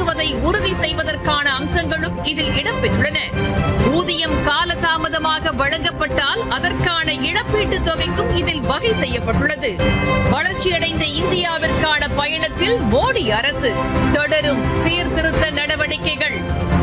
வழங்குவதை உறுதி செய்வதற்கான அம்சங்களும் இதில் இடம்பெற்றுள்ளன ஊதியம் காலதாமதமாக வழங்கப்பட்டால் அதற்கான இழப்பீட்டுத் தொகைக்கும் இதில் வகை செய்யப்பட்டுள்ளது வளர்ச்சியடைந்த இந்தியாவிற்கான பயணத்தில் மோடி அரசு தொடரும் சீர்திருத்த நடவடிக்கைகள்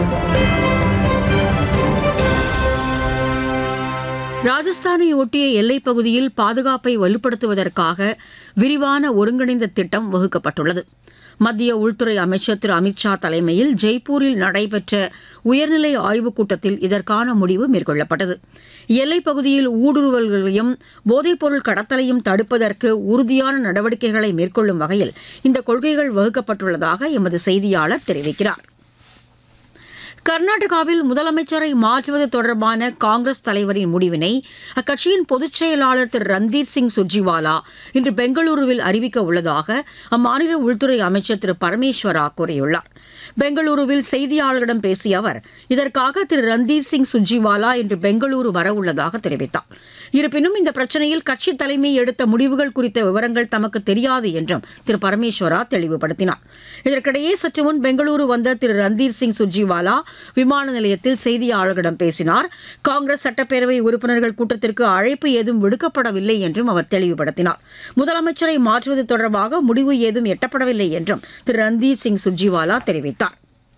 ராஜஸ்தானை ஒட்டிய எல்லைப் பகுதியில் பாதுகாப்பை வலுப்படுத்துவதற்காக விரிவான ஒருங்கிணைந்த திட்டம் வகுக்கப்பட்டுள்ளது மத்திய உள்துறை அமைச்சர் திரு அமித்ஷா தலைமையில் ஜெய்ப்பூரில் நடைபெற்ற உயர்நிலை ஆய்வுக் கூட்டத்தில் இதற்கான முடிவு மேற்கொள்ளப்பட்டது எல்லைப் பகுதியில் ஊடுருவல்களையும் போதைப்பொருள் கடத்தலையும் தடுப்பதற்கு உறுதியான நடவடிக்கைகளை மேற்கொள்ளும் வகையில் இந்த கொள்கைகள் வகுக்கப்பட்டுள்ளதாக எமது செய்தியாளர் தெரிவிக்கிறார் கர்நாடகாவில் முதலமைச்சரை மாற்றுவது தொடர்பான காங்கிரஸ் தலைவரின் முடிவினை அக்கட்சியின் பொதுச் செயலாளர் திரு ரந்தீர் சிங் சுர்ஜிவாலா இன்று பெங்களூருவில் அறிவிக்க உள்ளதாக அம்மாநில உள்துறை அமைச்சர் திரு பரமேஸ்வரா கூறியுள்ளார் பெங்களூருவில் செய்தியாளர்களிடம் பேசிய அவர் இதற்காக திரு ரந்தீர் சிங் சுர்ஜிவாலா இன்று பெங்களூரு வரவுள்ளதாக தெரிவித்தார் இருப்பினும் இந்த பிரச்சினையில் கட்சி தலைமை எடுத்த முடிவுகள் குறித்த விவரங்கள் தமக்கு தெரியாது என்றும் திரு பரமேஸ்வரா தெளிவுபடுத்தினார் இதற்கிடையே சற்று முன் பெங்களூரு வந்த திரு ரந்தீர் சிங் சுர்ஜிவாலா விமான நிலையத்தில் செய்தியாளர்களிடம் பேசினார் காங்கிரஸ் சட்டப்பேரவை உறுப்பினர்கள் கூட்டத்திற்கு அழைப்பு ஏதும் விடுக்கப்படவில்லை என்றும் அவர் தெளிவுபடுத்தினார் முதலமைச்சரை மாற்றுவது தொடர்பாக முடிவு ஏதும் எட்டப்படவில்லை என்றும் திரு ரந்தீர் சிங் சுர்ஜிவாலா தெரிவித்தார்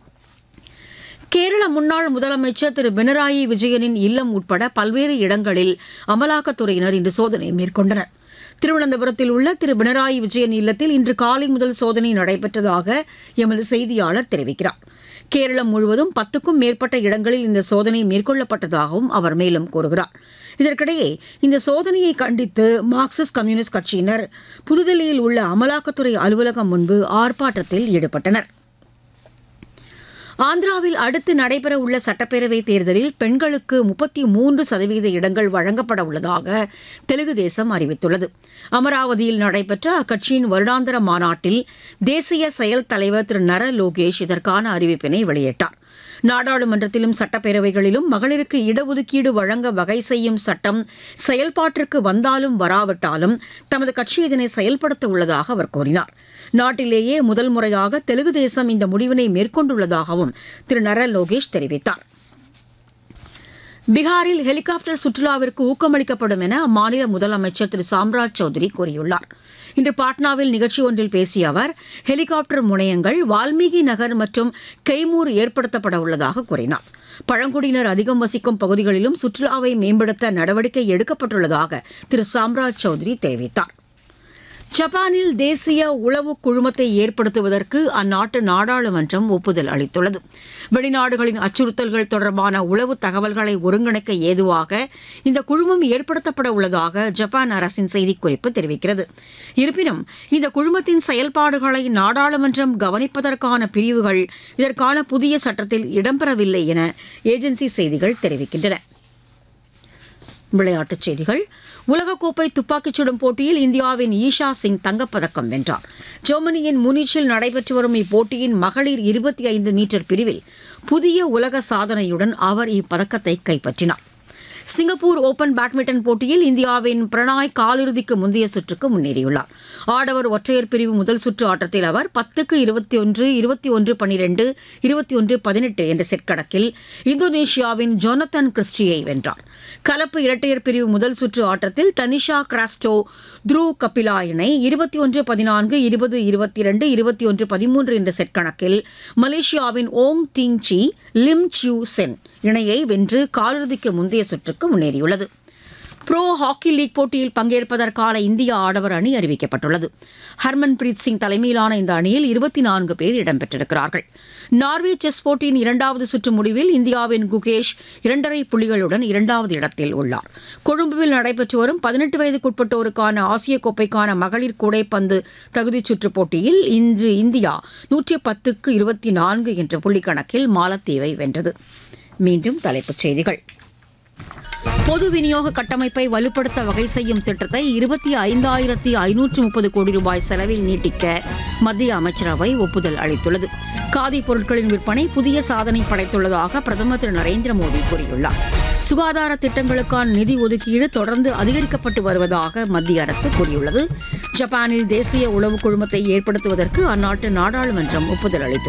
கேரள முன்னாள் முதலமைச்சர் திரு பினராயி விஜயனின் இல்லம் உட்பட பல்வேறு இடங்களில் அமலாக்கத்துறையினர் இன்று சோதனை மேற்கொண்டனர் திருவனந்தபுரத்தில் உள்ள திரு பினராயி விஜயன் இல்லத்தில் இன்று காலை முதல் சோதனை நடைபெற்றதாக எமது செய்தியாளர் தெரிவிக்கிறார் கேரளம் முழுவதும் பத்துக்கும் மேற்பட்ட இடங்களில் இந்த சோதனை மேற்கொள்ளப்பட்டதாகவும் அவர் மேலும் கூறுகிறார் இதற்கிடையே இந்த சோதனையை கண்டித்து மார்க்சிஸ்ட் கம்யூனிஸ்ட் கட்சியினர் புதுதில்லியில் உள்ள அமலாக்கத்துறை அலுவலகம் முன்பு ஆர்ப்பாட்டத்தில் ஈடுபட்டனர் ஆந்திராவில் அடுத்து நடைபெற உள்ள சட்டப்பேரவைத் தேர்தலில் பெண்களுக்கு முப்பத்தி மூன்று சதவீத இடங்கள் வழங்கப்பட உள்ளதாக தெலுங்கு தேசம் அறிவித்துள்ளது அமராவதியில் நடைபெற்ற அக்கட்சியின் வருடாந்திர மாநாட்டில் தேசிய செயல் தலைவர் திரு நர லோகேஷ் இதற்கான அறிவிப்பினை வெளியிட்டார் நாடாளுமன்றத்திலும் சட்டப்பேரவைகளிலும் மகளிருக்கு இடஒதுக்கீடு வழங்க வகை செய்யும் சட்டம் செயல்பாட்டிற்கு வந்தாலும் வராவிட்டாலும் தமது கட்சி இதனை செயல்படுத்த உள்ளதாக அவர் கூறினார் நாட்டிலேயே முதல் முறையாக தெலுங்கு தேசம் இந்த முடிவினை மேற்கொண்டுள்ளதாகவும் திரு நர லோகேஷ் தெரிவித்தார் பீகாரில் ஹெலிகாப்டர் சுற்றுலாவிற்கு ஊக்கமளிக்கப்படும் என அம்மாநில முதலமைச்சர் திரு சாம்ராஜ் சௌத்ரி கூறியுள்ளார் இன்று பாட்னாவில் நிகழ்ச்சி ஒன்றில் பேசிய அவர் ஹெலிகாப்டர் முனையங்கள் வால்மீகி நகர் மற்றும் கெய்மூர் ஏற்படுத்தப்பட உள்ளதாக கூறினார் பழங்குடியினர் அதிகம் வசிக்கும் பகுதிகளிலும் சுற்றுலாவை மேம்படுத்த நடவடிக்கை எடுக்கப்பட்டுள்ளதாக திரு சாம்ராஜ் சௌத்ரி தெரிவித்தார் ஜப்பானில் தேசிய உளவு குழுமத்தை ஏற்படுத்துவதற்கு அந்நாட்டு நாடாளுமன்றம் ஒப்புதல் அளித்துள்ளது வெளிநாடுகளின் அச்சுறுத்தல்கள் தொடர்பான உளவு தகவல்களை ஒருங்கிணைக்க ஏதுவாக இந்த குழுமம் ஏற்படுத்தப்பட உள்ளதாக ஜப்பான் அரசின் செய்திக்குறிப்பு தெரிவிக்கிறது இருப்பினும் இந்த குழுமத்தின் செயல்பாடுகளை நாடாளுமன்றம் கவனிப்பதற்கான பிரிவுகள் இதற்கான புதிய சட்டத்தில் இடம்பெறவில்லை என ஏஜென்சி செய்திகள் தெரிவிக்கின்றன விளையாட்டுச் செய்திகள் உலகக்கோப்பை துப்பாக்கிச் சுடும் போட்டியில் இந்தியாவின் ஈஷா சிங் தங்கப்பதக்கம் வென்றார் ஜெர்மனியின் முனிச்சில் நடைபெற்று வரும் இப்போட்டியின் மகளிர் இருபத்தி ஐந்து மீட்டர் பிரிவில் புதிய உலக சாதனையுடன் அவர் இப்பதக்கத்தை கைப்பற்றினார் சிங்கப்பூர் ஓபன் பேட்மிண்டன் போட்டியில் இந்தியாவின் பிரணாய் காலிறுதிக்கு முந்தைய சுற்றுக்கு முன்னேறியுள்ளார் ஆடவர் ஒற்றையர் பிரிவு முதல் சுற்று ஆட்டத்தில் அவர் பத்துக்கு இருபத்தி ஒன்று இருபத்தி ஒன்று பனிரெண்டு இருபத்தி ஒன்று பதினெட்டு என்ற செட் கணக்கில் இந்தோனேஷியாவின் ஜொனத்தன் கிறிஸ்டியை வென்றார் கலப்பு இரட்டையர் பிரிவு முதல் சுற்று ஆட்டத்தில் தனிஷா கிராஸ்டோ த்ரூ கபிலா இணை இருபத்தி ஒன்று பதினான்கு இருபது இருபத்தி இரண்டு இருபத்தி ஒன்று பதிமூன்று என்ற செட் கணக்கில் மலேசியாவின் ஓங் டிங் சி லிம் சியூ சென் இணையை வென்று காலிறுதிக்கு முந்தைய சுற்றுக்கு முன்னேறியுள்ளது ப்ரோ ஹாக்கி லீக் போட்டியில் பங்கேற்பதற்கான இந்திய ஆடவர் அணி அறிவிக்கப்பட்டுள்ளது ஹர்மன்பிரீத் சிங் தலைமையிலான இந்த அணியில் இருபத்தி நான்கு பேர் இடம்பெற்றிருக்கிறார்கள் நார்வே செஸ் போட்டியின் இரண்டாவது சுற்று முடிவில் இந்தியாவின் குகேஷ் இரண்டரை புள்ளிகளுடன் இரண்டாவது இடத்தில் உள்ளார் கொழும்புவில் நடைபெற்று வரும் பதினெட்டு வயதுக்குட்பட்டோருக்கான ஆசிய கோப்பைக்கான மகளிர் கூடைப்பந்து தகுதிச் சுற்றுப் போட்டியில் இன்று இந்தியா நூற்றி பத்துக்கு இருபத்தி நான்கு என்ற புள்ளிக்கணக்கில் மாலத்தீவை வென்றது மீண்டும் தலைப்புச் செய்திகள் பொது விநியோக கட்டமைப்பை வலுப்படுத்த வகை செய்யும் திட்டத்தை இருபத்தி ஐந்தாயிரத்தி ஐநூற்று முப்பது கோடி ரூபாய் செலவில் நீட்டிக்க மத்திய அமைச்சரவை ஒப்புதல் அளித்துள்ளது காதி பொருட்களின் விற்பனை புதிய சாதனை படைத்துள்ளதாக பிரதமர் திரு நரேந்திர மோடி கூறியுள்ளார் சுகாதார திட்டங்களுக்கான நிதி ஒதுக்கீடு தொடர்ந்து அதிகரிக்கப்பட்டு வருவதாக மத்திய அரசு கூறியுள்ளது ஜப்பானில் தேசிய உளவு குழுமத்தை ஏற்படுத்துவதற்கு அந்நாட்டு நாடாளுமன்றம் ஒப்புதல் அளித்துள்ளது